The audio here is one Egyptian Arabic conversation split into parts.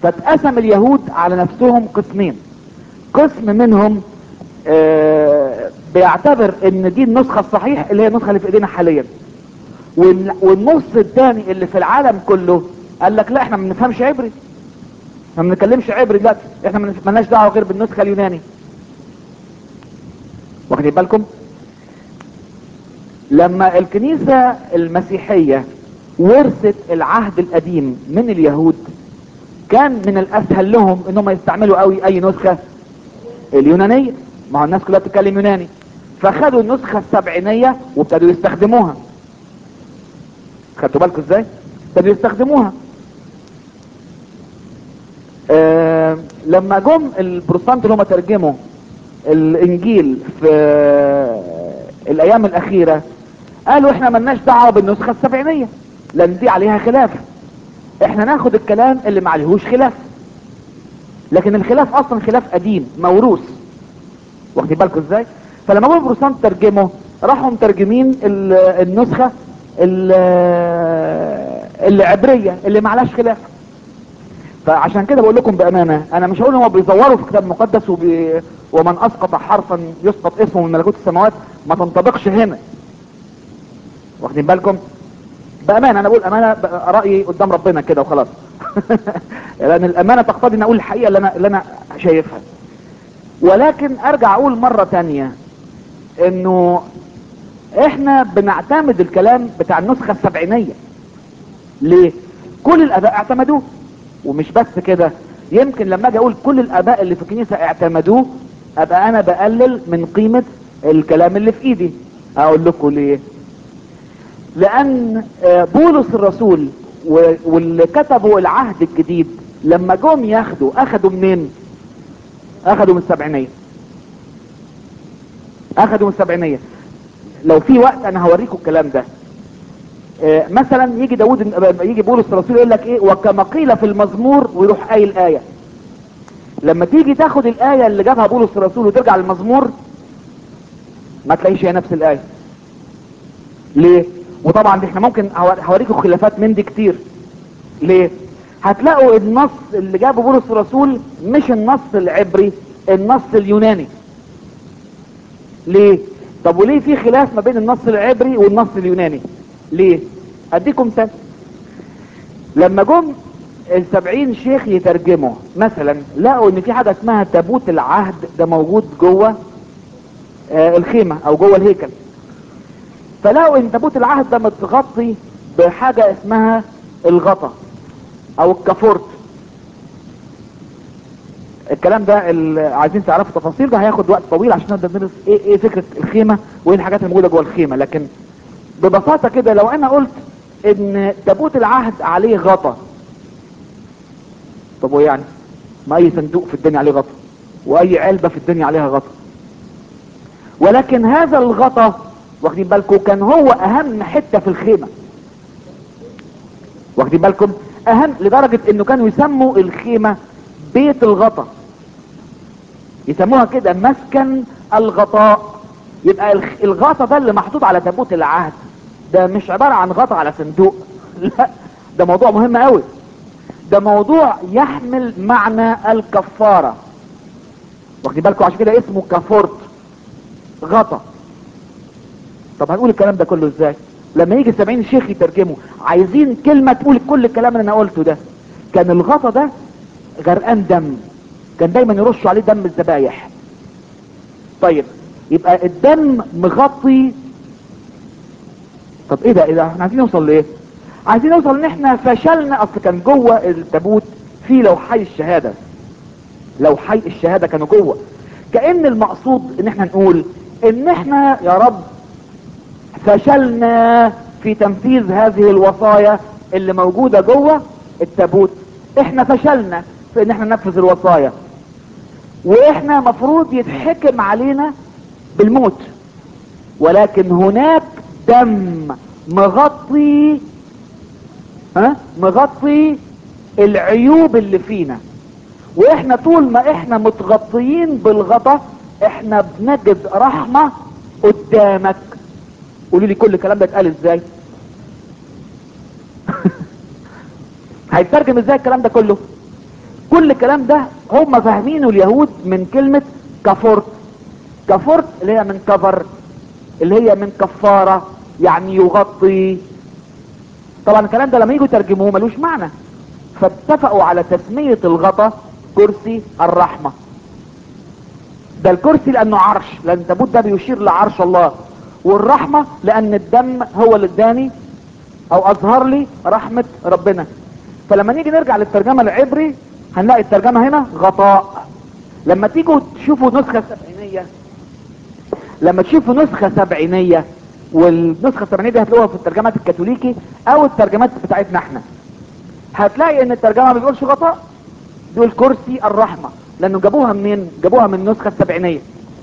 فاتقسم اليهود على نفسهم قسمين قسم منهم آه بيعتبر ان دي النسخة الصحيح اللي هي النسخة اللي في ايدينا حاليا وال- والنص الثاني اللي في العالم كله قال لك لا احنا ما بنفهمش عبري ما بنتكلمش عبري دلوقتي احنا ما مالناش دعوه غير بالنسخه اليوناني واخدين بالكم لما الكنيسه المسيحيه ورثت العهد القديم من اليهود كان من الاسهل لهم انهم يستعملوا قوي اي نسخه اليونانيه ما هو الناس كلها بتتكلم يوناني فخدوا النسخه السبعينيه وابتدوا يستخدموها خدتوا بالكم ازاي ابتدوا يستخدموها آه لما جم البروتستانت اللي هم ترجموا الانجيل في آه الايام الاخيره قالوا احنا ملناش دعوه بالنسخه السبعينيه لان دي عليها خلاف احنا ناخد الكلام اللي ما عليهوش خلاف لكن الخلاف اصلا خلاف قديم موروث واخدين بالكم ازاي فلما جم البروتستانت ترجموا راحوا مترجمين ال- النسخه ال- العبريه اللي ما عليهاش خلاف فعشان كده بقول لكم بامانه انا مش هقول هم بيزوروا في كتاب مقدس وبي... ومن اسقط حرفا يسقط اسمه من ملكوت السماوات ما تنطبقش هنا واخدين بالكم بامانه انا بقول امانه ب- رايي قدام ربنا كده وخلاص لان الامانه تقتضي ان اقول الحقيقه اللي انا اللي انا شايفها ولكن ارجع اقول مره تانية انه احنا بنعتمد الكلام بتاع النسخه السبعينيه ليه كل الاباء اعتمدوه ومش بس كده يمكن لما اجي اقول كل الاباء اللي في الكنيسه اعتمدوه ابقى انا بقلل من قيمه الكلام اللي في ايدي اقول لكم ليه لان آه، بولس الرسول و- واللي كتبوا العهد الجديد لما جم ياخدوا اخدوا منين اخدوا من السبعينيه اخدوا من السبعينيه لو في وقت انا هوريكم الكلام ده آه، مثلا يجي داود يجي بولس الرسول يقول لك ايه وكما قيل في المزمور ويروح قايل ايه لما تيجي تاخد الايه اللي جابها بولس الرسول وترجع للمزمور ما تلاقيش هي نفس الايه ليه وطبعا دي احنا ممكن هور- هوريكم خلافات من دي كتير ليه هتلاقوا النص اللي جابه بولس الرسول مش النص العبري النص اليوناني ليه طب وليه في خلاف ما بين النص العبري والنص اليوناني ليه اديكم مثال لما جم السبعين شيخ يترجموا مثلا لقوا ان في حاجه اسمها تابوت العهد ده موجود جوه آه، الخيمه او جوه الهيكل فلقوا ان تابوت العهد ده متغطي بحاجه اسمها الغطا او الكافورت الكلام ده اللي عايزين تعرفوا تفاصيل ده هياخد وقت طويل عشان نقدر ندرس ايه ايه فكره الخيمه وايه الحاجات اللي موجوده جوه الخيمه لكن ببساطه كده لو انا قلت ان تابوت العهد عليه غطا طب وايه يعني ما اي صندوق في الدنيا عليه غطا واي علبه في الدنيا عليها غطا ولكن هذا الغطا واخدين بالكم كان هو اهم حته في الخيمه واخدين بالكم اهم لدرجه انه كانوا يسموا الخيمه بيت الغطا يسموها كده مسكن الغطاء يبقى الخ- الغطا ده اللي محطوط على تابوت العهد ده مش عباره عن غطا على صندوق لا ده موضوع مهم قوي ده موضوع يحمل معنى الكفاره واخدين بالكم عشان كده اسمه كافورت غطا طب هنقول الكلام ده كله ازاي لما يجي 70 شيخ يترجموا عايزين كلمة تقول كل الكلام اللي انا قلته ده كان الغطا ده غرقان دم كان دايما يرشوا عليه دم الذبايح طيب يبقى الدم مغطي طب ايه ده ايه ده احنا عايزين نوصل لايه عايزين نوصل ان احنا فشلنا اصل كان جوه التابوت في لوحي الشهاده لوحي الشهاده كانوا جوه كان المقصود ان احنا نقول ان احنا يا رب فشلنا في تنفيذ هذه الوصايا اللي موجودة جوه التابوت احنا فشلنا في ان احنا ننفذ الوصايا واحنا مفروض يتحكم علينا بالموت ولكن هناك دم مغطي ها مغطي العيوب اللي فينا واحنا طول ما احنا متغطيين بالغطا احنا بنجد رحمة قدامك قولوا لي كل الكلام ده اتقال ازاي هيترجم ازاي الكلام ده كله كل الكلام ده هم فاهمينه اليهود من كلمة كفرت كفرت اللي هي من كفر اللي هي من كفارة يعني يغطي طبعا الكلام ده لما يجوا يترجموه ملوش معنى فاتفقوا على تسمية الغطا كرسي الرحمة ده الكرسي لانه عرش لان التابوت ده بيشير لعرش الله والرحمة لان الدم هو اللي اداني او اظهر لي رحمة ربنا فلما نيجي نرجع للترجمة العبري هنلاقي الترجمة هنا غطاء لما تيجوا تشوفوا نسخة سبعينية لما تشوفوا نسخة سبعينية والنسخة السبعينية دي هتلاقوها في الترجمات الكاثوليكي او الترجمات بتاعتنا احنا هتلاقي ان الترجمة ما بيقولش غطاء بيقول كرسي الرحمة لانه جابوها منين جابوها من النسخة السبعينية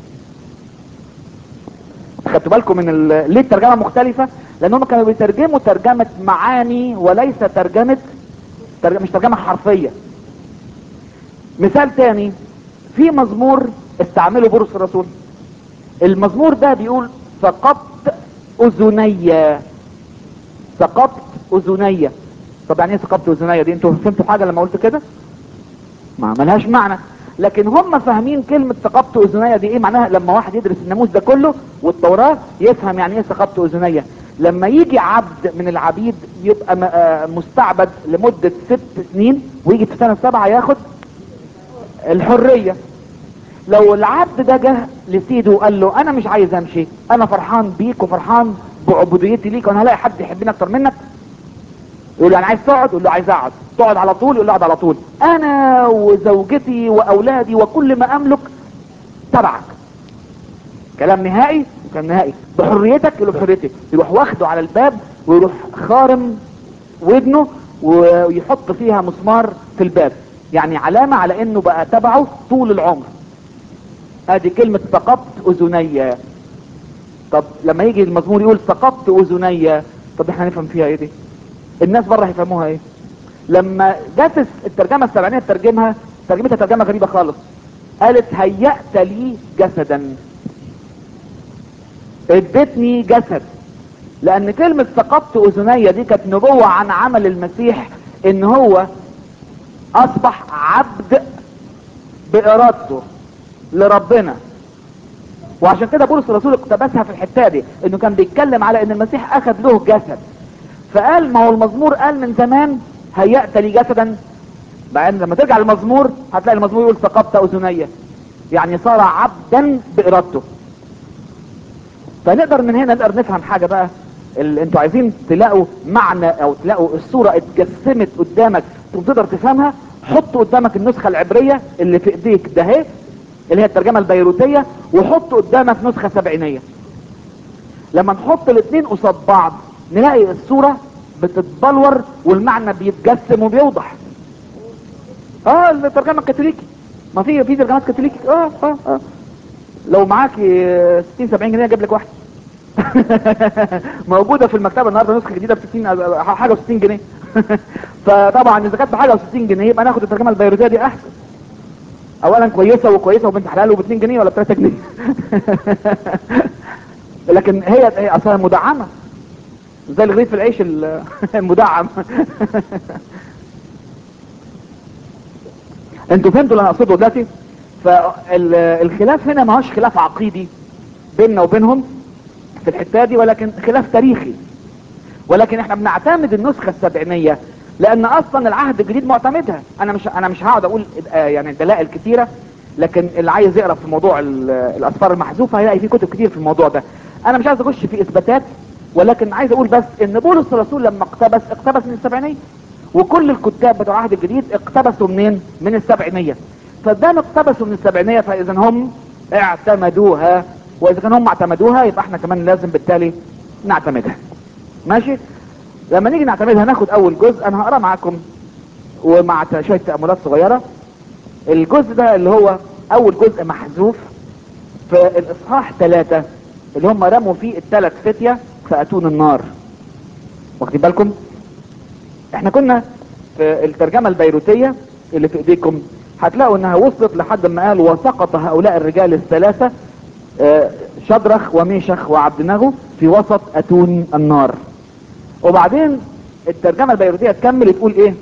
خدتوا بالكم من ال... ليه الترجمة مختلفة لان هم كانوا بيترجموا ترجمة معاني وليس ترجمة ترجمة مش ترجمة حرفية مثال تاني في مزمور استعمله بولس الرسول المزمور ده بيقول سقطت اذني سقطت اذني طب يعني ايه سقطت اذني دي انتوا فهمتوا حاجه لما قلت كده ما ملهاش معنى لكن هم فاهمين كلمة سقطت اذني دي ايه معناها لما واحد يدرس الناموس ده كله والتوراة يفهم يعني ايه سقطت اذني لما يجي عبد من العبيد يبقى م- آه مستعبد لمدة ست سنين ويجي في سنة سبعة ياخد الحرية لو العبد ده جه لسيده وقال له انا مش عايز امشي انا فرحان بيك وفرحان بعبوديتي ليك وانا هلاقي حد يحبني اكتر منك يقول له انا عايز تقعد يقول له عايز اقعد تقعد على طول يقول له اقعد على طول انا وزوجتي واولادي وكل ما املك تبعك كلام نهائي كلام نهائي بحريتك يقول له بحريتي يروح واخده على الباب ويروح خارم ودنه ويحط فيها مسمار في الباب يعني علامة على انه بقى تبعه طول العمر ادي كلمة سقطت اذني طب لما يجي المزمور يقول سقطت اذني طب احنا نفهم فيها ايه دي الناس بره هيفهموها ايه لما جت الترجمة السبعينية ترجمها ترجمتها ترجمة غريبة خالص قالت هيأت لي جسدا ادتني جسد لان كلمة سقطت اذني دي كانت نبوة عن عمل المسيح ان هو اصبح عبد بارادته لربنا وعشان كده بولس الرسول اقتبسها في الحته دي انه كان بيتكلم على ان المسيح اخذ له جسد فقال ما هو المزمور قال من زمان هيأت لي جسدا مع ان لما ترجع للمزمور هتلاقي المزمور يقول سقطت اذني يعني صار عبدا بارادته فنقدر من هنا نقدر نفهم حاجه بقى اللي انتوا عايزين تلاقوا معنى او تلاقوا الصوره اتجسمت قدامك وتقدر تفهمها حط قدامك النسخه العبريه اللي في ايديك ده اهي اللي هي الترجمه البيروتيه وحط قدامك نسخه سبعينيه لما نحط الاثنين قصاد بعض نلاقي الصوره بتتبلور والمعنى بيتجسم وبيوضح اه الترجمه الكاثوليكي ما في في ترجمات كاثوليكي اه اه اه لو معاكي 60 70 جنيه اجيب لك واحده موجوده في المكتبه النهارده نسخه جديده ب 60 حاجه و60 جنيه فطبعا اذا كانت بحاجه و60 جنيه يبقى ناخد الترجمه البيروتيه دي احسن اولا كويسه وكويسه وبنت حلال وب 2 جنيه ولا ب 3 جنيه لكن هي هي اصلا مدعمه زي الغريب في العيش المدعم انتوا فهمتوا اللي انا اقصده دلوقتي فالخلاف هنا ما هوش خلاف عقيدي بيننا وبينهم في الحته دي ولكن خلاف تاريخي ولكن احنا بنعتمد النسخه السبعينيه لان اصلا العهد الجديد معتمدها انا مش انا مش هقعد اقول آه يعني دلائل كثيره لكن اللي عايز يقرا في موضوع الاسفار المحذوفه هيلاقي في كتب كتير في الموضوع ده انا مش عايز اخش في اثباتات ولكن عايز اقول بس ان بولس الرسول لما اقتبس اقتبس من السبعينيه وكل الكتاب بتوع العهد الجديد اقتبسوا منين من السبعينيه فدام اقتبسوا من السبعينيه فاذا هم اعتمدوها واذا كان هم اعتمدوها يبقى احنا كمان لازم بالتالي نعتمدها ماشي لما نيجي نعتمدها ناخد اول جزء انا هقرا معاكم ومع شويه تاملات صغيره الجزء ده اللي هو اول جزء محذوف في الاصحاح ثلاثة اللي هم رموا فيه الثلاث فتية فاتون النار واخدين بالكم احنا كنا في الترجمة البيروتية اللي في ايديكم هتلاقوا انها وصلت لحد ما قال وسقط هؤلاء الرجال الثلاثة اه شدرخ وميشخ وعبد نغو في وسط اتون النار وبعدين الترجمة البيروتية تكمل تقول ايه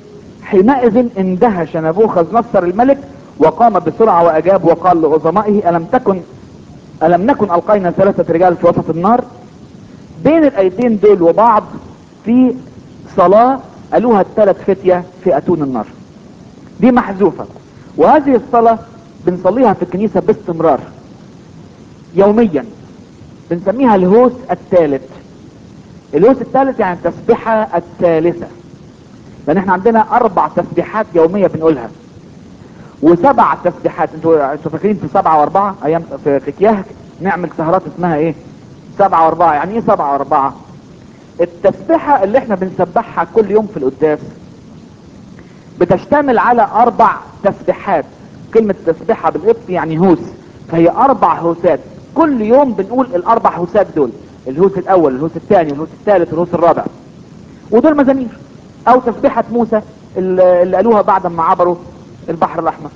حينئذ اندهش نبوخذ نصر الملك وقام بسرعة واجاب وقال لعظمائه الم تكن الم نكن القينا ثلاثة رجال في وسط النار بين الايتين دول وبعض في صلاة قالوها الثلاث فتية في اتون النار دي محذوفة وهذه الصلاة بنصليها في الكنيسة باستمرار يوميا بنسميها الهوس الثالث الهوس الثالث يعني التسبيحة الثالثة لان احنا عندنا اربع تسبيحات يومية بنقولها وسبع تسبيحات انتوا انتوا فاكرين في سبعة واربعة ايام في, في كياهك نعمل سهرات اسمها ايه سبعة واربعة يعني ايه سبعة واربعة التسبيحة اللي احنا بنسبحها كل يوم في القداس بتشتمل على اربع تسبيحات كلمة تسبيحة بالقبط يعني هوس فهي اربع هوسات كل يوم بنقول الاربع هوسات دول الهوس الاول الهوس الثاني الهوس الثالث والهوس الرابع ودول مزامير او تسبيحة موسى اللي اللي قالوها بعد ما عبروا البحر الاحمر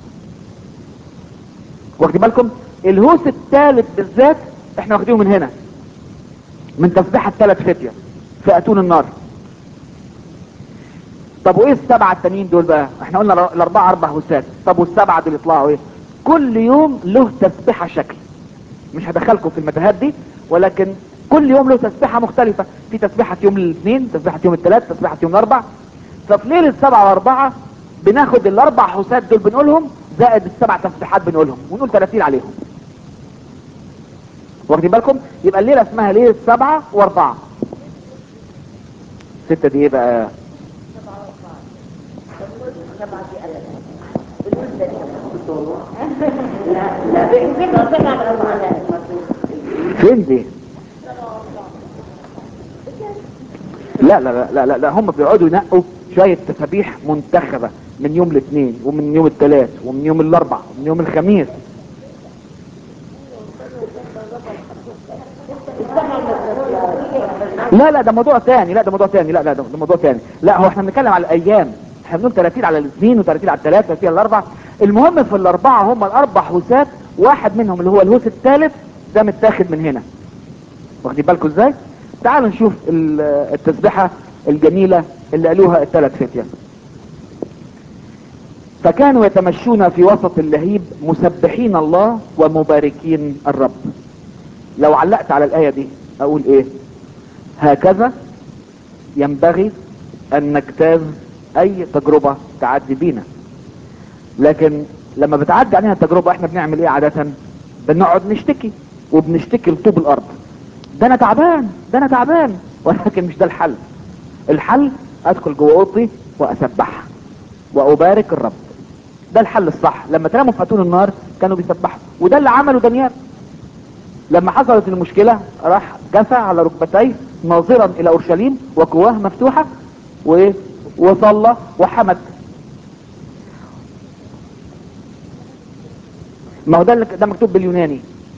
واخدين بالكم الهوس الثالث بالذات احنا واخدينه من هنا من تسبيحة ثلاث فتية في اتون النار طب وايه السبعة التانيين دول بقى احنا قلنا الاربعة اربع هوسات طب والسبعة دول يطلعوا ايه كل يوم له تسبيحة شكل مش هدخلكم في المتاهات دي ولكن كل يوم له تسبيحة مختلفة في تسبيحة يوم الاثنين تسبيحة يوم الثلاث تسبيحة يوم الاربع ففي ليلة سبعة واربعة بناخد الاربع حسات دول بنقولهم زائد السبع تسبيحات بنقولهم ونقول 30 عليهم واخدين بالكم يبقى الليلة اسمها ليلة سبعة واربعة ستة دي ايه بقى فين دي لا لا لا لا لا, لا هم بيقعدوا ينقوا شوية تسابيح منتخبة من يوم الاثنين ومن يوم الثلاث ومن يوم الاربع ومن يوم الخميس لا لا ده موضوع ثاني لا ده موضوع ثاني لا لا ده ده موضوع ثاني لا هو احنا بنتكلم على الايام احنا بنقول 30 على الاثنين و30 على الثلاث 30 على الاربع المهم في الاربعه هم الاربع هوسات واحد منهم اللي هو الهوس الثالث ده متاخد من هنا واخدين بالكم ازاي تعالوا نشوف ال- التسبيحه الجميله اللي قالوها الثلاث فتية فكانوا يتمشون في وسط اللهيب مسبحين الله ومباركين الرب لو علقت على الآية دي أقول إيه هكذا ينبغي أن نجتاز أي تجربة تعدي بينا لكن لما بتعدي علينا التجربة احنا بنعمل ايه عادة بنقعد نشتكي وبنشتكي لطوب الارض ده انا تعبان ده انا تعبان ولكن مش ده الحل الحل ادخل جوه اوضتي واسبح وابارك الرب ده الحل الصح لما تناموا في اتون النار كانوا بيسبحوا وده اللي عمله دانيال لما حصلت المشكلة راح جثى على ركبتيه ناظرا الى اورشليم وقواه مفتوحة وايه وصلى وحمد ما هو ده اللي ده مكتوب باليوناني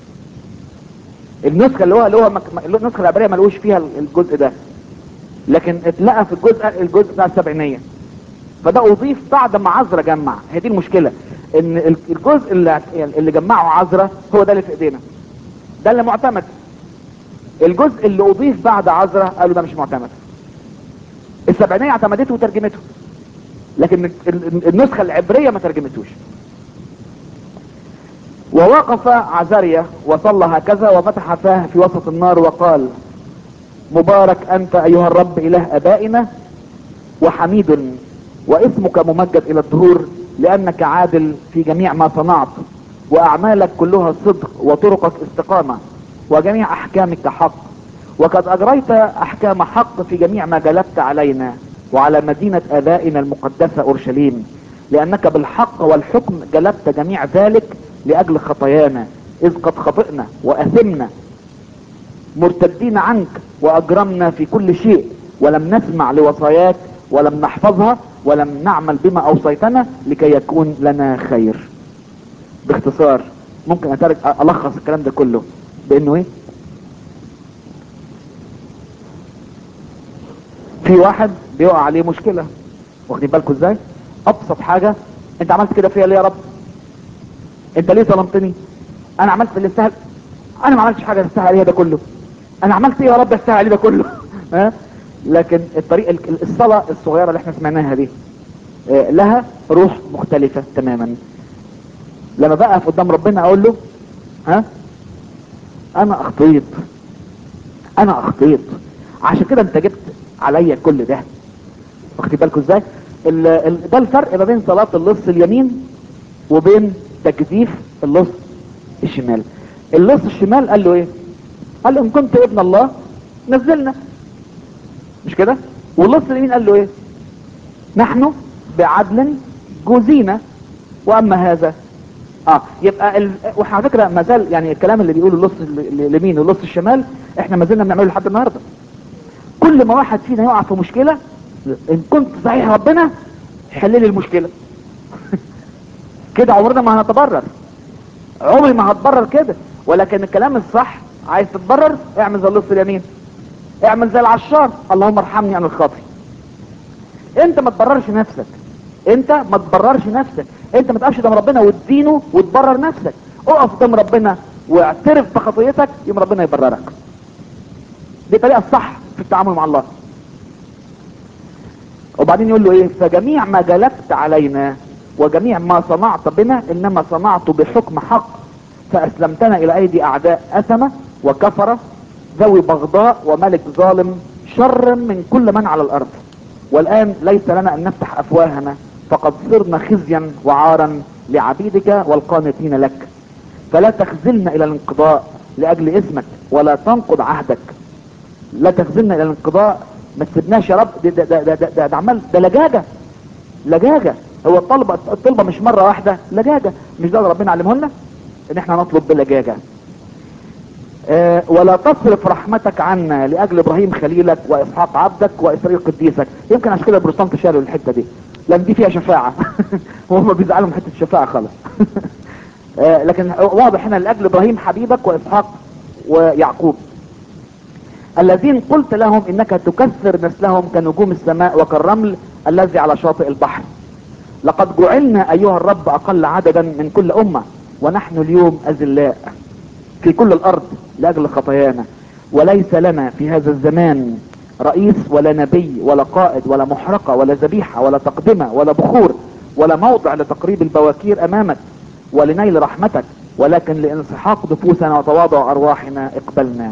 النسخة اللي هو اللي هو مك... النسخة العبرية ملوش فيها الجزء ده لكن اتلقى في الجزء الجزء بتاع السبعينية فده اضيف بعد ما عزرا جمع هي دي المشكلة ان ال- الجزء اللي اللي جمعه عزرا هو ده اللي في ايدينا ده اللي معتمد الجزء اللي اضيف بعد عزرا قالوا ده مش معتمد السبعينية اعتمدته وترجمته لكن ال- ال- النسخة العبرية ما ترجمتوش ووقف عزاريا وصلى هكذا وفتح فاه في وسط النار وقال مبارك انت ايها الرب اله ابائنا وحميد واسمك ممجد الى الدهور لانك عادل في جميع ما صنعت واعمالك كلها صدق وطرقك استقامة وجميع احكامك حق وقد اجريت احكام حق في جميع ما جلبت علينا وعلى مدينة ابائنا المقدسة اورشليم لانك بالحق والحكم جلبت جميع ذلك لاجل خطايانا اذ قد خطئنا واثمنا مرتدين عنك واجرمنا في كل شيء ولم نسمع لوصاياك ولم نحفظها ولم نعمل بما اوصيتنا لكي يكون لنا خير باختصار ممكن أترك الخص الكلام ده كله بانه ايه في واحد بيقع عليه مشكلة واخدين بالكم ازاي ابسط حاجة انت عملت كده فيا ليه يا رب انت ليه ظلمتني انا عملت اللي استاهل انا ما عملتش حاجة استاهل عليها ده كله انا عملت ايه يا رب استاهل عليه ده كله ها لكن الطريق ال- الصلاة الصغيرة اللي احنا سمعناها دي آه، لها روح مختلفة تماما لما بقى في قدام ربنا اقول له ها انا اخطيت انا اخطيت عشان كده انت جبت عليا كل ده واخدين بالكم ازاي ال- ال- ده الفرق ما بين صلاة اللص اليمين وبين تجديف اللص الشمال اللص الشمال قال له ايه قال له ان كنت ابن الله نزلنا مش كده واللص اليمين قال له ايه نحن بعدل جوزينا واما هذا اه يبقى ال... وعلى فكره ما زال يعني الكلام اللي بيقوله اللص ال- اليمين واللص الشمال احنا ما زلنا بنعمله لحد النهارده كل ما واحد فينا يقع في مشكله ان كنت صحيح ربنا حل لي المشكله كده عمرنا ما هنتبرر عمري ما هتبرر كده ولكن الكلام الصح عايز تتبرر اعمل زي اللص اليمين اعمل زي العشار اللهم ارحمني انا الخاطئ انت ما تبررش نفسك انت ما تبررش نفسك انت ما تقفش قدام ربنا وتدينه وتبرر نفسك اقف قدام ربنا واعترف بخطيتك يوم ربنا يبررك دي الطريقه الصح في التعامل مع الله وبعدين يقول له ايه فجميع ما جلبت علينا وجميع ما صنعت بنا انما صنعته بحكم حق فاسلمتنا الى ايدي اعداء اثمة وكفرة ذوي بغضاء وملك ظالم شر من كل من على الارض والان ليس لنا ان نفتح افواهنا فقد صرنا خزيا وعارا لعبيدك والقانتين لك فلا تخزلنا الى الانقضاء لاجل اسمك ولا تنقض عهدك لا تخزلنا الى الانقضاء ما تسيبناش يا رب ده ده ده ده, ده, ده عمال ده لجاجه لجاجه هو الطلبه الطلبه مش مره واحده لجاجه مش ده اللي ربنا علمه لنا ان احنا نطلب بلجاجه آه ولا تصرف رحمتك عنا لاجل ابراهيم خليلك واسحاق عبدك واسرائيل قديسك يمكن عشان كده البروتستانت شالوا الحته دي لان دي فيها شفاعه وهم بيزعلوا من حته الشفاعه خالص آه لكن واضح هنا لاجل ابراهيم حبيبك واسحاق ويعقوب الذين قلت لهم انك تكثر نسلهم كنجوم السماء وكالرمل الذي على شاطئ البحر لقد جعلنا ايها الرب اقل عددا من كل امة ونحن اليوم اذلاء في كل الارض لاجل خطايانا وليس لنا في هذا الزمان رئيس ولا نبي ولا قائد ولا محرقة ولا ذبيحة ولا تقدمة ولا بخور ولا موضع لتقريب البواكير امامك ولنيل رحمتك ولكن لانسحاق نفوسنا وتواضع ارواحنا اقبلنا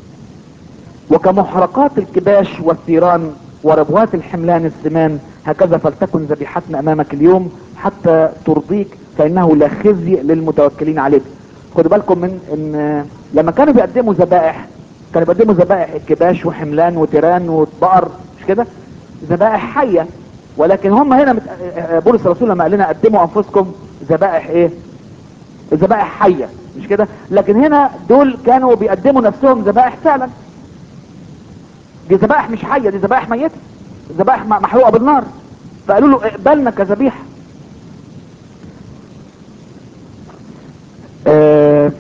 وكمحرقات الكباش والثيران وربوات الحملان السمان هكذا فلتكن ذبيحتنا امامك اليوم حتى ترضيك فانه لا خزي للمتوكلين عليك خدوا بالكم من ان لما كانوا بيقدموا ذبائح كانوا بيقدموا ذبائح كباش وحملان وتيران وبقر مش كده ذبائح حيه ولكن هم هنا مت... بولس الرسول لما قال لنا قدموا انفسكم ذبائح ايه ذبائح حيه مش كده لكن هنا دول كانوا بيقدموا نفسهم ذبائح فعلا دي ذبائح مش حيه دي ذبائح ميته ذبائح محروقه بالنار فقالوا له اقبلنا كذبيحه آه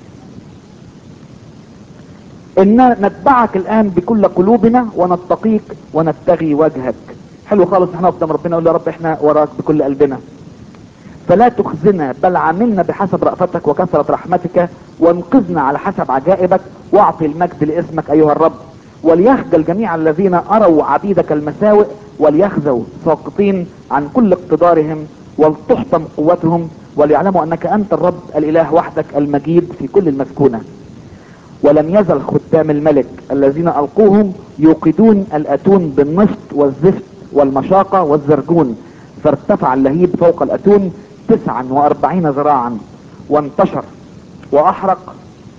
إن نتبعك الآن بكل قلوبنا ونتقيك ونبتغي وجهك حلو خالص احنا قدام ربنا نقول يا رب احنا وراك بكل قلبنا فلا تخزنا بل عاملنا بحسب رأفتك وكثرة رحمتك وانقذنا على حسب عجائبك واعطي المجد لاسمك ايها الرب وليخجل جميع الذين اروا عبيدك المساوئ وليخزوا ساقطين عن كل اقتدارهم ولتحطم قوتهم وليعلموا انك انت الرب الاله وحدك المجيد في كل المسكونه ولم يزل خدام الملك الذين القوهم يوقدون الاتون بالنفط والزفت والمشاقة والزرجون فارتفع اللهيب فوق الاتون تسعا واربعين ذراعا وانتشر واحرق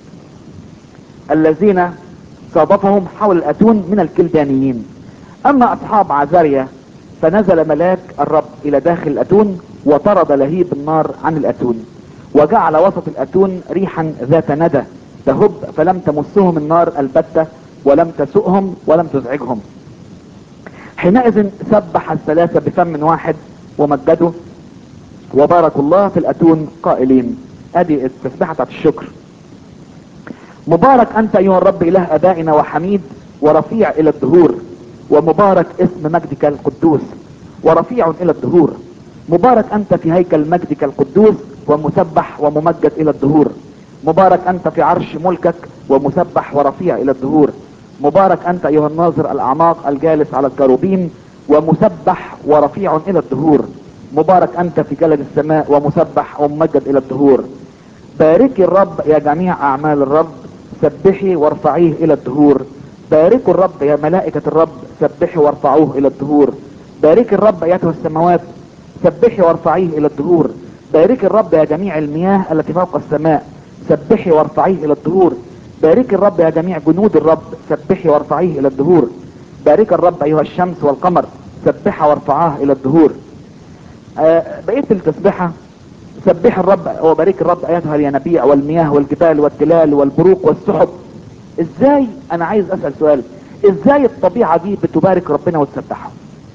الذين صادفهم حول الاتون من الكلدانيين اما اصحاب عزاريا فنزل ملاك الرب الى داخل الاتون وطرد لهيب النار عن الاتون وجعل وسط الاتون ريحا ذات ندى تهب فلم تمسهم النار البتة ولم تسؤهم ولم تزعجهم حينئذ سبح الثلاثة بفم واحد ومجدوا وبارك الله في الاتون قائلين ادي التسبيحة بتاعت الشكر مبارك انت ايها الرب اله ابائنا وحميد ورفيع الى الدهور ومبارك اسم مجدك القدوس ورفيع الى الدهور مبارك انت في هيكل مجدك القدوس ومسبح وممجد الى الدهور مبارك انت في عرش ملكك ومسبح ورفيع الى الدهور مبارك انت ايها الناظر الاعماق الجالس على الكروبين ومسبح ورفيع الى الدهور مبارك انت في جلد السماء ومسبح وممجد الى الدهور باركي الرب يا جميع اعمال الرب سبحي وارفعيه الى الدهور باركوا الرب يا ملائكة الرب سبحي وارفعوه الى الدهور باركي الرب ايتها السماوات سبحي وارفعيه الى الدهور باركي الرب يا جميع المياه التي فوق السماء سبحي وارفعيه الى الدهور باركي الرب يا جميع جنود الرب سبحي وارفعيه الى الدهور بارك الرب ايها الشمس والقمر سبحها وارفعاه الى الدهور آه بقيت التسبيحة سبح الرب وبارك الرب ايتها الينابيع والمياه والجبال والتلال والبروق والسحب ازاي انا عايز اسأل سؤال ازاي الطبيعة دي بتبارك ربنا وتسبحه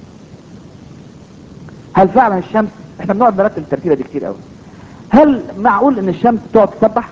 هل فعلا الشمس احنا بنقعد نرتب الترتيبة دي كتير قوي هل معقول ان الشمس تقعد تسبح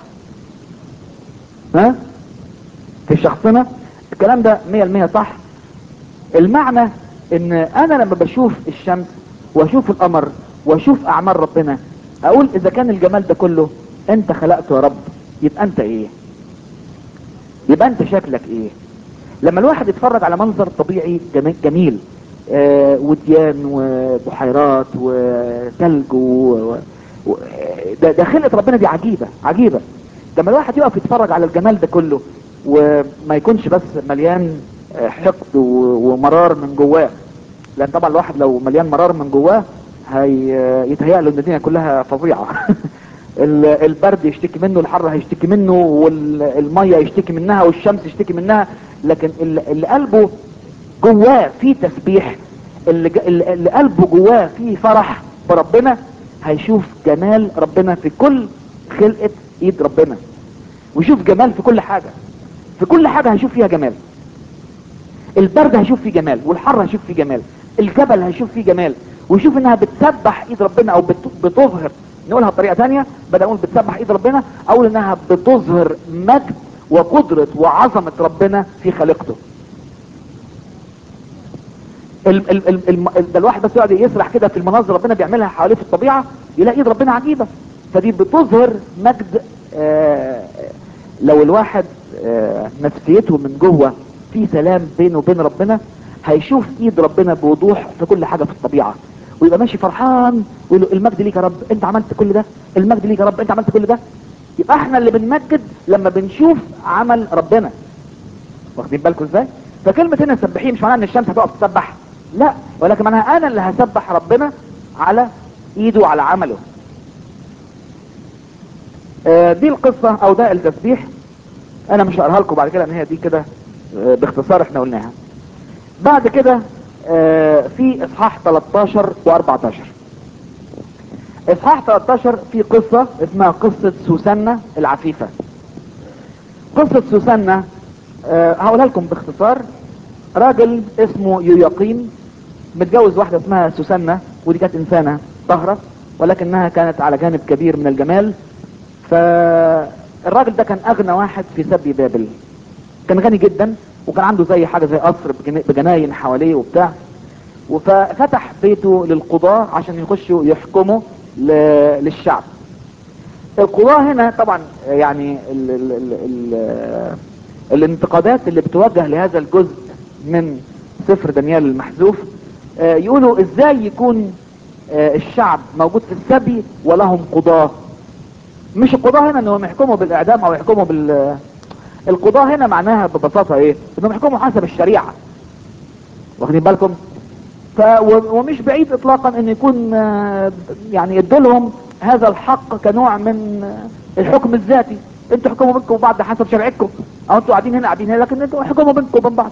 ها في شخصنا الكلام ده مية المية صح المعنى ان انا لما بشوف الشمس واشوف القمر واشوف اعمال ربنا اقول اذا كان الجمال ده كله انت خلقته يا رب يبقى انت ايه يبقى انت شكلك ايه لما الواحد يتفرج على منظر طبيعي جميل, جميل آه وديان وبحيرات وثلج و... و... ده, ده خلقة ربنا دي عجيبة عجيبة لما الواحد يقف يتفرج على الجمال ده كله وما يكونش بس مليان حقد ومرار من جواه لان طبعا الواحد لو مليان مرار من جواه هيتهيأ له ان الدنيا كلها فظيعة البرد يشتكي منه الحر هيشتكي منه والمية يشتكي منها والشمس يشتكي منها لكن اللي قلبه جواه فيه تسبيح اللي, اللي قلبه جواه فيه فرح بربنا هيشوف جمال ربنا في كل خلقة ايد ربنا ويشوف جمال في كل حاجة في كل حاجة هيشوف فيها جمال البرد هيشوف فيه جمال والحر هيشوف فيه جمال الجبل هيشوف فيه جمال ويشوف انها بتسبح ايد ربنا او بتظهر نقولها بطريقة تانية بدل اقول بتسبح ايد ربنا اقول انها بتظهر مجد وقدرة وعظمة ربنا في خلقته ال ال ال ال ده الواحد بس يقعد يسرح كده في المناظر ربنا بيعملها حواليه في الطبيعة يلاقي ايد ربنا عجيبة فدي بتظهر مجد آه لو الواحد آه نفسيته من جوه في سلام بينه وبين ربنا هيشوف ايد ربنا بوضوح في كل حاجة في الطبيعة ويبقى ماشي فرحان ويقول له المجد ليك يا رب انت عملت كل ده المجد ليك يا رب انت عملت كل ده يبقى احنا اللي بنمجد لما بنشوف عمل ربنا واخدين بالكم ازاي فكلمة هنا سبحيه مش معناها ان الشمس هتقف تسبح لا ولكن معناها انا اللي هسبح ربنا على ايده وعلى عمله آه دي القصة او ده التسبيح انا مش هقراها لكم بعد كده ان هي دي كده آه باختصار احنا قلناها بعد كده آه في اصحاح 13 و14 اصحاح 13 في قصة اسمها قصة سوسنة العفيفة قصة سوسنة أه هقولها لكم باختصار راجل اسمه يويقين متجوز واحدة اسمها سوسنة ودي كانت انسانة طهرة ولكنها كانت على جانب كبير من الجمال فالراجل ده كان اغنى واحد في سبي بابل كان غني جدا وكان عنده زي حاجة زي قصر بجناين حواليه وبتاع ففتح بيته للقضاة عشان يخشوا يحكموا للشعب القضاة هنا طبعا يعني ال ال ال ال الانتقادات اللي بتوجه لهذا الجزء من سفر دانيال المحذوف يقولوا ازاي يكون الشعب موجود في السبي ولهم قضاة مش القضاة هنا انهم يحكموا بالاعدام او يحكموا بال القضاة هنا معناها ببساطة ايه انهم يحكموا حسب الشريعة واخدين بالكم ف ومش بعيد اطلاقا ان يكون يعني يدولهم هذا الحق كنوع من الحكم الذاتي انتوا حكموا بينكم وبعض حسب شريعتكم او انتوا قاعدين هنا قاعدين هنا لكن انتوا حكموا بينكم وبين بعض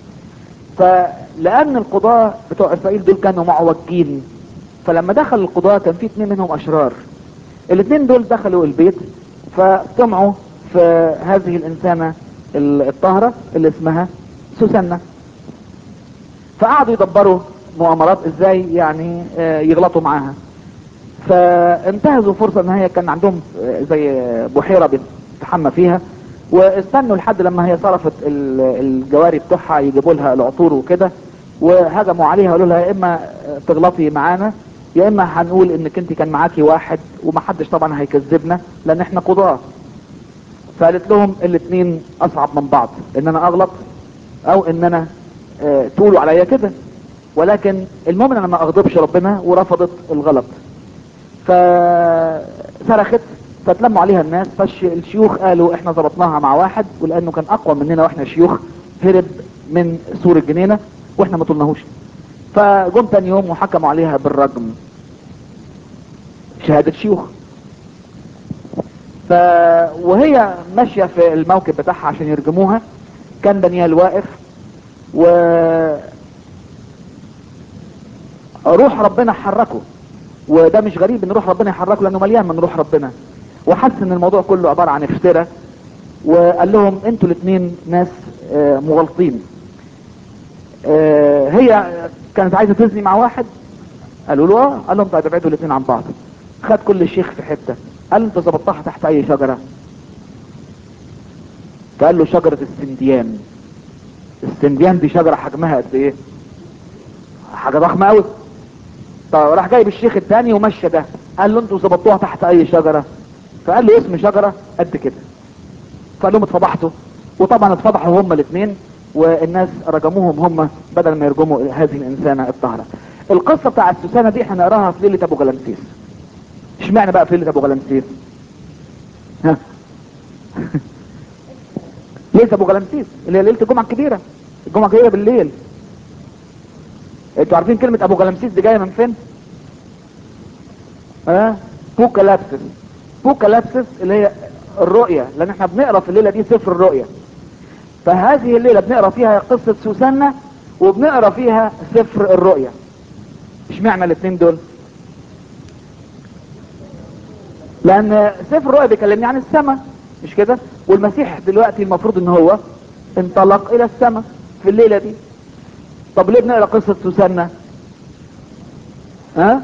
فلان القضاة بتوع اسرائيل دول كانوا معوجين فلما دخل القضاة كان في اثنين منهم اشرار الاثنين دول دخلوا البيت فسمعوا في هذه الانسانة الطاهرة اللي اسمها سوسنة فقعدوا يدبروا مؤامرات ازاي يعني يغلطوا معاها فانتهزوا فرصة ان هي كان عندهم زي بحيرة بيتحمى فيها واستنوا لحد لما هي صرفت الجواري بتوعها يجيبوا لها العطور وكده وهجموا عليها قالوا لها يا اما تغلطي معانا يا اما هنقول انك انت كان معاكي واحد ومحدش طبعا هيكذبنا لان احنا قضاة فقالت لهم الاثنين اصعب من بعض ان انا اغلط او ان انا اه تقولوا عليا كده ولكن المؤمن انا ما اغضبش ربنا ورفضت الغلط فصرخت فتلموا عليها الناس فالشيوخ قالوا احنا ظبطناها مع واحد ولانه كان اقوى مننا واحنا شيوخ هرب من سور الجنينة واحنا ما طلناهوش فجم تاني يوم وحكموا عليها بالرجم شهادة شيوخ ف وهي ماشية في الموكب بتاعها عشان يرجموها كان دانيال واقف و روح ربنا حركه وده مش غريب ان روح ربنا يحركه لانه مليان من روح ربنا وحس ان الموضوع كله عبارة عن افتراء وقال لهم انتوا الاثنين ناس آه، مغلطين آه، هي كانت عايزة تزني مع واحد قالوا له اه قال لهم طيب ابعدوا الاثنين عن بعض خد كل شيخ في حتة قال له انت ظبطتها تحت اي شجرة فقال له شجرة السنديان السنديان دي شجرة حجمها قد ايه حاجة ضخمة قوي طب راح جايب الشيخ الثاني ومشى ده قال له انتوا ظبطوها تحت اي شجرة فقال له اسم شجرة قد كده فقال لهم اتفضحتوا وطبعا اتفضحوا هما الاثنين والناس رجموهم هم بدل ما يرجموا هذه الانسانة الطاهرة القصة بتاعت سوسانة دي احنا نقراها في ليلة ابو غلامسيس اشمعنى بقى في ليلة ابو غلامسيس ها ليلة ابو غلامسيس اللي هي ليلة الجمعة الكبيرة الجمعة الكبيرة بالليل انتوا عارفين كلمة ابو غلامسيس دي جاية من فين ها بوكالابسس بوكالابسس اللي هي الرؤية لان احنا بنقرا في الليلة دي سفر الرؤية فهذه الليلة بنقرا فيها قصة سوسنة وبنقرا فيها سفر الرؤية اشمعنى الاثنين دول لان سفر الرؤيا بيكلمني عن السماء مش كده والمسيح دلوقتي المفروض ان هو انطلق الى السماء في الليلة دي طب ليه بنقرا قصة سوسنة ها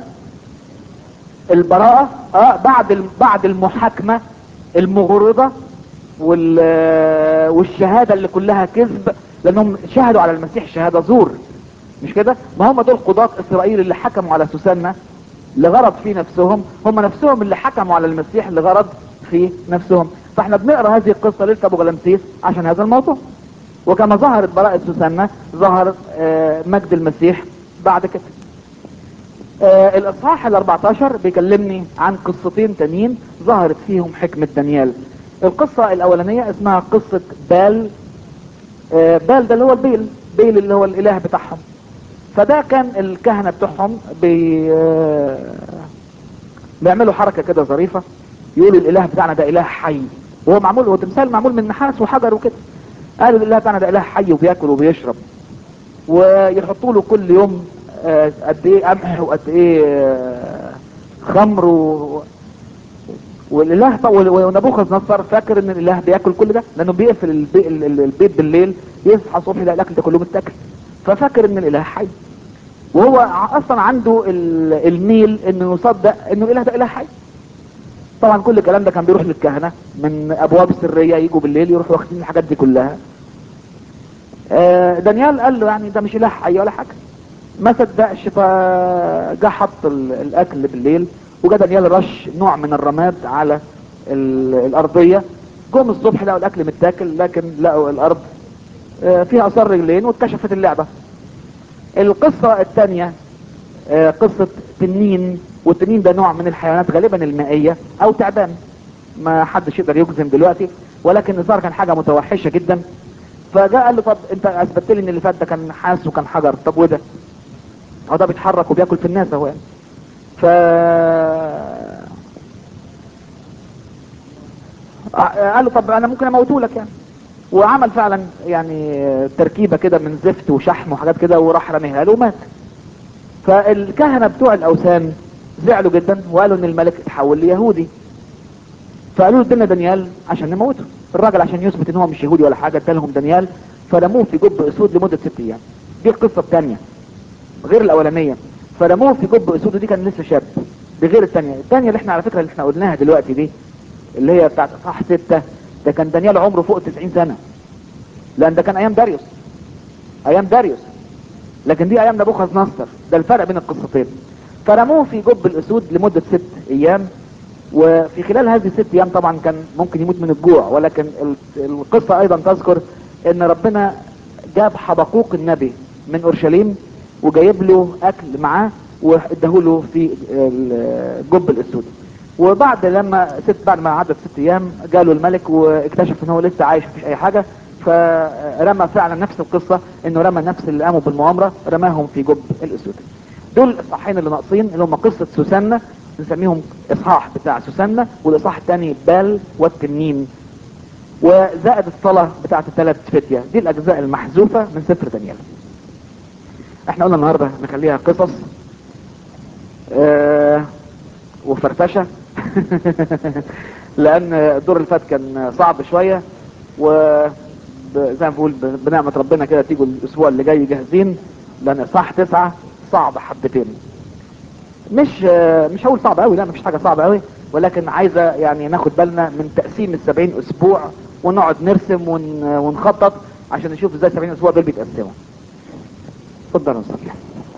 البراءة اه بعد ال- بعد المحاكمة المغرضة وال والشهادة اللي كلها كذب لانهم شهدوا على المسيح شهادة زور مش كده ما هم دول قضاة اسرائيل اللي حكموا على سوسنة لغرض في نفسهم هم نفسهم اللي حكموا على المسيح لغرض في نفسهم فاحنا بنقرا هذه القصة ليلة ابو غلامسيس عشان هذا الموضوع وكما ظهرت براءة سوسنة ظهر آه، مجد المسيح بعد كده آه، الاصحاح ال 14 بيكلمني عن قصتين تانيين ظهرت فيهم حكمة دانيال القصة الاولانية اسمها قصة بال آه، بال ده اللي هو البيل بيل اللي هو الاله بتاعهم فده كان الكهنة بتوعهم بي آه، بيعملوا حركة كده ظريفة يقولوا الاله بتاعنا ده اله حي وهو معمول هو تمثال معمول من نحاس وحجر وكده قالوا الاله بتاعنا ده اله حي وبياكل وبيشرب ويحطوا له كل يوم آه، قد ايه قمح وقد ايه آه، خمر و... والاله طول ونبوخذ نصر فاكر ان الاله بياكل كل ده لانه بيقفل البي... ال- ال- البيت بالليل يصحى الصبح يلاقي الاكل ده كله متاكل ففاكر ان الاله حي وهو ع- اصلا عنده ال- الميل انه يصدق انه الاله ده اله حي طبعا كل الكلام ده كان بيروح للكهنه من ابواب السريه يجوا بالليل يروحوا واخدين الحاجات دي كلها آه، دانيال قال له يعني ده مش اله حي ولا حاجه ما صدقش فجا حط ال- الاكل بالليل وجا دانيال رش نوع من الرماد على ال- الارضيه جم الصبح لقوا الاكل متاكل لكن لقوا الارض آه، فيها اثار رجلين واتكشفت اللعبه القصه الثانيه قصه تنين والتنين ده نوع من الحيوانات غالبا المائيه او تعبان ما حدش يقدر يجزم دلوقتي ولكن الظاهر كان حاجه متوحشه جدا فجاء قال له طب انت اثبتت لي ان اللي فات ده كان نحاس وكان حجر طب وده هو ده بيتحرك وبياكل في الناس اهو يعني ف ع- قال له طب انا ممكن اموته لك يعني وعمل فعلا يعني تركيبه كده من زفت وشحم وحاجات كده وراح رميها له ومات فالكهنه بتوع الاوثان زعلوا جدا وقالوا ان الملك اتحول ليهودي فقالوا له ادينا دانيال عشان نموته الراجل عشان يثبت ان هو مش يهودي ولا حاجه ادالهم دانيال فرموه في جب اسود لمده ست ايام دي القصه الثانيه غير الاولانيه فرموه في جب اسود ودي كان لسه شاب دي غير الثانيه الثانيه اللي احنا على فكره اللي احنا قلناها دلوقتي دي اللي هي بتاعت اصحاح ستة ده كان دانيال عمره فوق 90 سنه لان ده كان ايام داريوس ايام داريوس لكن دي ايام نبوخذ نصر ده الفرق بين القصتين فرموه في جب الاسود لمده ست ايام وفي خلال هذه الست ايام طبعا كان ممكن يموت من الجوع ولكن ال- القصه ايضا تذكر ان ربنا جاب حبقوق النبي من اورشليم وجايب له اكل معاه واداهوله في الجب الاسود وبعد لما ست بعد ما عدت ست ايام جاله الملك واكتشف ان هو لسه عايش مفيش اي حاجه فرمى فعلا نفس القصه انه رمى نفس اللي قاموا بالمؤامره رماهم في جب الاسود دول الاصحاحين اللي ناقصين اللي هم قصه سوسنه نسميهم اصحاح بتاع سوسنه والاصحاح الثاني بال والتنين وزائد الصلاه بتاعت الثلاث فتيه دي الاجزاء المحذوفه من سفر دانيال احنا قلنا النهارده نخليها قصص اه وفرفشه لان الدور اللي فات كان صعب شويه و زي ما بقول بنعمه ربنا كده تيجوا الاسبوع اللي جاي جاهزين لان صح تسعة صعب حبتين مش مش هقول صعب قوي لا مفيش حاجه صعبه قوي ولكن عايزه يعني ناخد بالنا من تقسيم السبعين اسبوع ونقعد نرسم ون... ونخطط عشان نشوف ازاي السبعين اسبوع دول بيتقسموا اتفضل نصلي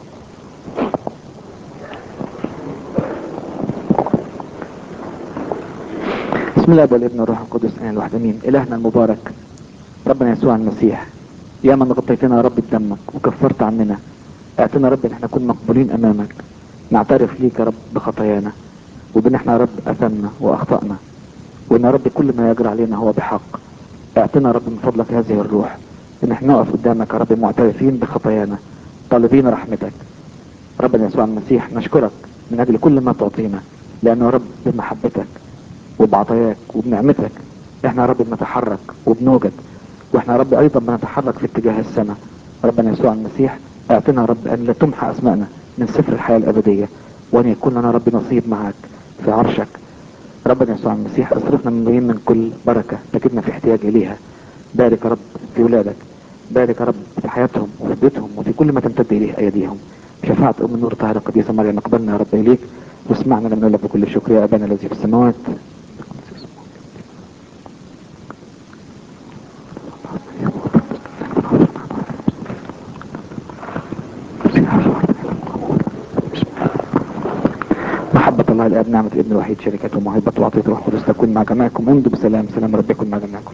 بسم الله والابن والروح القدس انا الواحد امين الهنا المبارك ربنا يسوع المسيح يا من غطيتنا يا رب بدمك وكفرت عننا اعطنا رب ان احنا نكون مقبولين امامك نعترف ليك يا رب بخطايانا وبان احنا يا رب اثمنا واخطأنا وان يا رب كل ما يجرى علينا هو بحق اعطنا يا رب من فضلك هذه الروح ان احنا نقف قدامك يا رب معترفين بخطايانا طالبين رحمتك ربنا يسوع المسيح نشكرك من اجل كل ما تعطينا لانه يا رب بمحبتك وبعطاياك وبنعمتك احنا يا رب بنتحرك وبنوجد واحنا يا رب ايضا بنتحرك في اتجاه السماء ربنا يسوع المسيح اعطنا يا رب ان لا تمحى اسماءنا من سفر الحياة الابدية وان يكون لنا رب نصيب معك في عرشك ربنا يسوع المسيح اصرفنا من بين من كل بركة تجدنا في احتياج اليها بارك يا رب في ولادك بارك يا رب في حياتهم وفي بيتهم وفي كل ما تمتد اليه ايديهم شفاعة ام النور طاهرة القديسة مريم اقبلنا يا رب اليك واسمعنا لما نقول لك بكل شكر يا ابانا الذي في السماوات محبة الله الآب نعمة الابن الوحيد شركته وموهبة وعطية الروح القدس تكون مع جميعكم امضوا بسلام سلام رب يكون مع جميعكم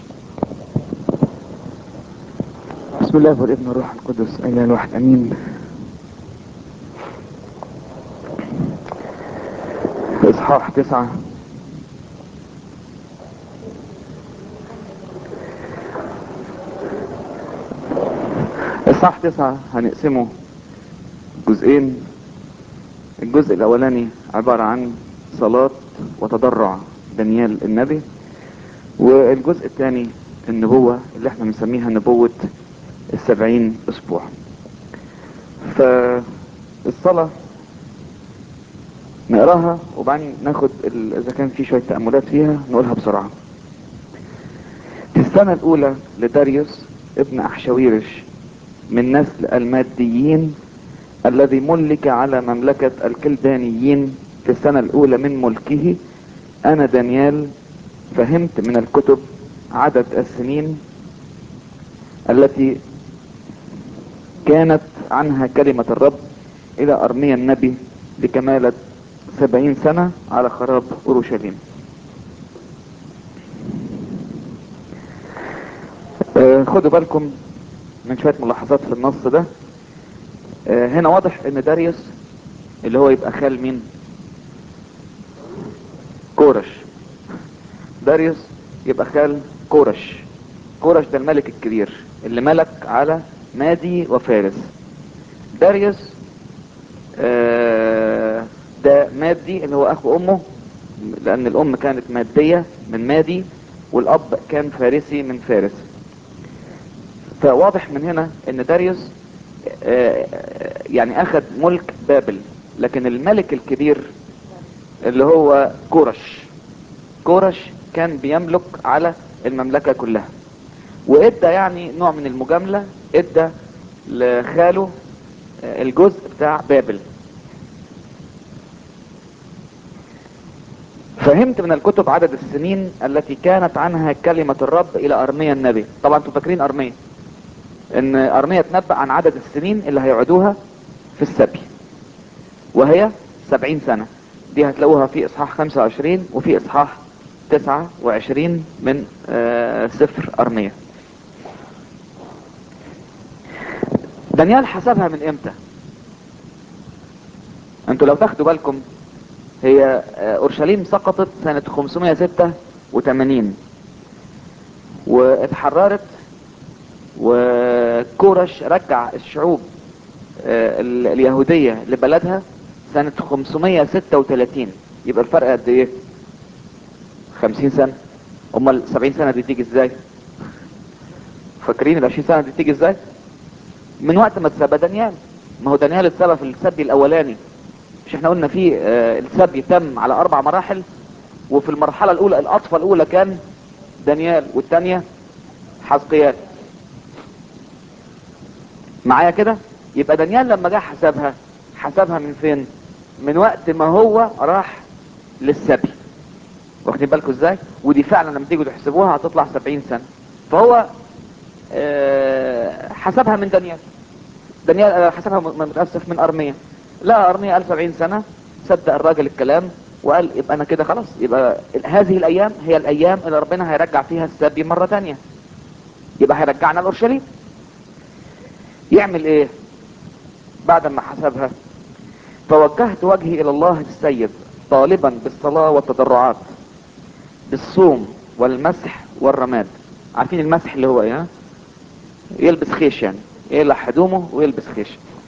بسم الله والابن والروح القدس اله الواحد امين اصحاح تسعة اصحاح تسعة هنقسمه جزئين الجزء الاولاني عبارة عن صلاة وتضرع دانيال النبي والجزء الثاني النبوة اللي احنا بنسميها نبوة السبعين اسبوع فالصلاة نقراها وبعدين ناخد ال- اذا كان في شوية تأملات فيها نقولها بسرعة في السنة الاولى لداريوس ابن احشاويرش من نسل الماديين الذي ملك على مملكة الكلدانيين في السنة الاولى من ملكه انا دانيال فهمت من الكتب عدد السنين التي كانت عنها كلمة الرب الى ارميا النبي لكمالة سبعين سنة على خراب اورشليم آه، خدوا بالكم من شوية ملاحظات في النص ده آه، هنا واضح ان داريوس اللي هو يبقى خال مين كورش داريوس يبقى خال كورش كورش ده الملك الكبير اللي ملك على مادي وفارس داريوس آه، ده مادي اللي هو اخو امه لان الام كانت مادية من مادي والاب كان فارسي من فارس فواضح من هنا ان داريوس آه، يعني اخذ ملك بابل لكن الملك الكبير اللي هو كورش كورش كان بيملك على المملكة كلها وادى يعني نوع من المجاملة ادى لخاله آه، الجزء بتاع بابل فهمت من الكتب عدد السنين التي كانت عنها كلمة الرب الى ارميا النبي طبعا انتوا فاكرين ارميا ان ارميا تنبأ عن عدد السنين اللي هيقعدوها في السبي وهي سبعين سنة دي هتلاقوها في اصحاح خمسة وعشرين وفي اصحاح تسعة وعشرين من آه، سفر ارميا دانيال حسبها من امتى انتوا لو تاخدوا بالكم هي آه، اورشليم سقطت سنة 586 واتحررت وكورش رجع الشعوب آه، ال- اليهودية لبلدها سنة 536 يبقى الفرق قد ايه 50 سنة امال 70 سنة دي تيجي ازاي فاكرين ال 20 سنة دي تيجي ازاي من وقت ما اتسبى دانيال ما هو دانيال اتسبى في السبي الاولاني مش احنا قلنا فيه آه، السبي تم على اربع مراحل وفي المرحلة الاولى الاطفى الاولى كان دانيال والثانية حزقيال معايا كده يبقى دانيال لما جه حسبها حسبها من فين من وقت ما هو راح للسبي واخدين بالكم ازاي ودي فعلا لما تيجوا تحسبوها هتطلع 70 سنة فهو آه، حسبها من دانيال دانيال آه، حسبها م- متأسف من أرمية لا أرمية قال 70 سنة صدق الراجل الكلام وقال يبقى أنا كده خلاص يبقى ال- هذه الأيام هي الأيام اللي ربنا هيرجع فيها السبي مرة تانية يبقى هيرجعنا لأورشليم يعمل ايه بعد ما حسبها فوجهت وجهي الى الله السيد طالبا بالصلاة والتضرعات بالصوم والمسح والرماد عارفين المسح اللي هو ايه ها؟ يلبس خيش يعني يقلع هدومه ويلبس خيش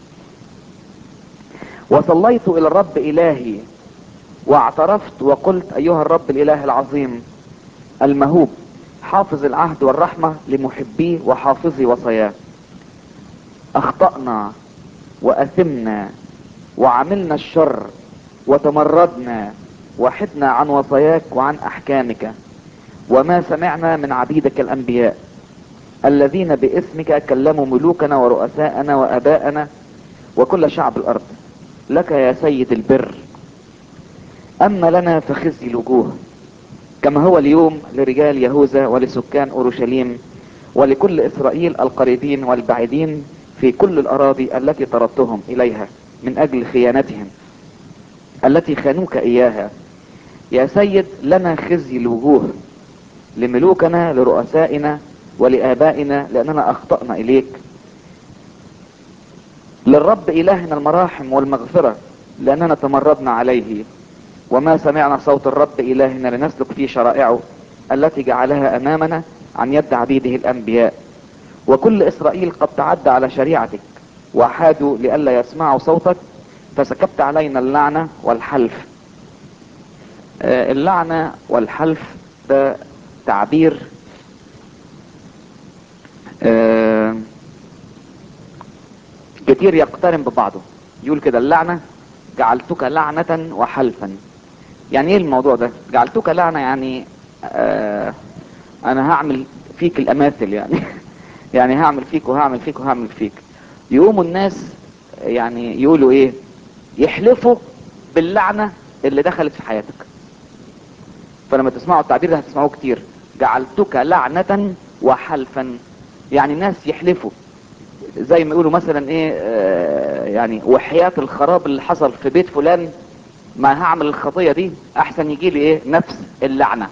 وصليت الى الرب الهي واعترفت وقلت ايها الرب الاله العظيم المهوب حافظ العهد والرحمة لمحبيه وحافظي وصاياه اخطأنا واثمنا وعملنا الشر وتمردنا وحدنا عن وصاياك وعن احكامك وما سمعنا من عبيدك الانبياء الذين باسمك كلموا ملوكنا ورؤساءنا واباءنا وكل شعب الارض لك يا سيد البر اما لنا فخزي الوجوه كما هو اليوم لرجال يهوذا ولسكان اورشليم ولكل اسرائيل القريبين والبعيدين في كل الاراضي التي طردتهم اليها من اجل خيانتهم التي خانوك اياها يا سيد لنا خزي الوجوه لملوكنا لرؤسائنا ولآبائنا لأننا أخطأنا إليك للرب إلهنا المراحم والمغفرة لأننا تمردنا عليه وما سمعنا صوت الرب إلهنا لنسلك في شرائعه التي جعلها أمامنا عن يد عبيده الأنبياء وكل إسرائيل قد تعدى على شريعتك وحادوا لئلا يسمعوا صوتك فسكبت علينا اللعنة والحلف آه، اللعنة والحلف ده تعبير آه، كتير يقترن ببعضه يقول كده اللعنة جعلتك لعنة وحلفا يعني ايه الموضوع ده جعلتك لعنة يعني آه انا هعمل فيك الاماثل يعني يعني هعمل فيك وهعمل فيك وهعمل فيك يقوموا الناس يعني يقولوا ايه يحلفوا باللعنة اللي دخلت في حياتك فلما تسمعوا التعبير ده هتسمعوه كتير جعلتك لعنة وحلفا يعني الناس يحلفوا زي ما يقولوا مثلا ايه آه يعني وحياة الخراب اللي حصل في بيت فلان ما هعمل الخطية دي احسن يجي لي ايه نفس اللعنة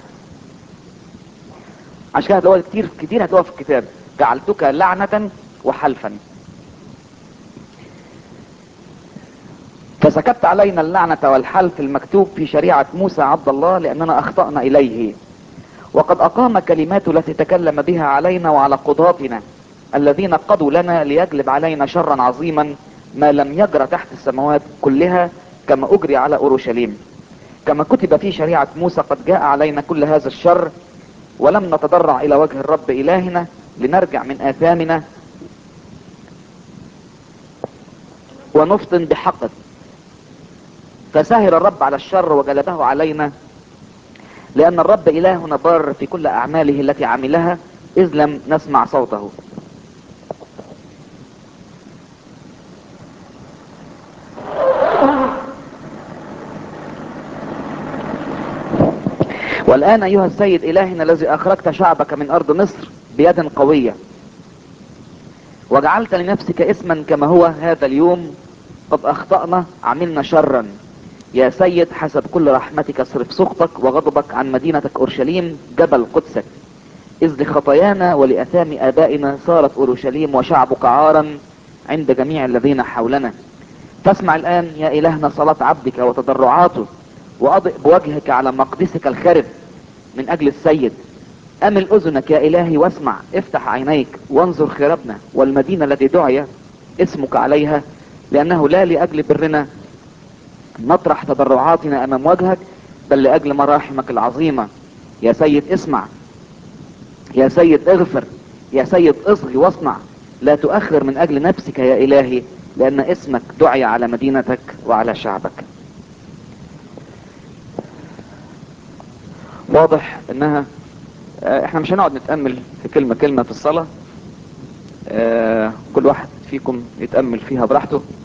عشان كده هتلاقوها كتير كتير هتلاقوها في الكتاب جعلتك لعنة وحلفا فسكبت علينا اللعنة والحلف المكتوب في شريعة موسى عبد الله لأننا أخطأنا إليه وقد أقام كلماته التي تكلم بها علينا وعلى قضاتنا الذين قضوا لنا ليجلب علينا شرا عظيما ما لم يجرى تحت السماوات كلها كما أجري على أورشليم كما كتب في شريعة موسى قد جاء علينا كل هذا الشر ولم نتضرع إلى وجه الرب إلهنا لنرجع من آثامنا ونفطن بحقه فسهر الرب على الشر وجلبه علينا لأن الرب إلهنا بار في كل أعماله التي عملها إذ لم نسمع صوته والآن أيها السيد إلهنا الذي أخرجت شعبك من أرض مصر بيد قوية وجعلت لنفسك اسما كما هو هذا اليوم قد أخطأنا عملنا شرا يا سيد حسب كل رحمتك اصرف سخطك وغضبك عن مدينتك أورشليم جبل قدسك إذ لخطايانا ولأثام آبائنا صارت أورشليم وشعبك عارا عند جميع الذين حولنا فاسمع الآن يا إلهنا صلاة عبدك وتضرعاته وأضئ بوجهك على مقدسك الخرب من أجل السيد أمل أذنك يا إلهي واسمع افتح عينيك وانظر خربنا والمدينة التي دعي اسمك عليها لأنه لا لأجل برنا نطرح تضرعاتنا أمام وجهك بل لأجل مراحمك العظيمة يا سيد اسمع يا سيد اغفر يا سيد اصغي واصنع لا تؤخر من أجل نفسك يا إلهي لأن اسمك دعي على مدينتك وعلى شعبك واضح انها آه، احنا مش هنقعد نتأمل في كلمة كلمة في الصلاة آه، كل واحد فيكم يتأمل فيها براحته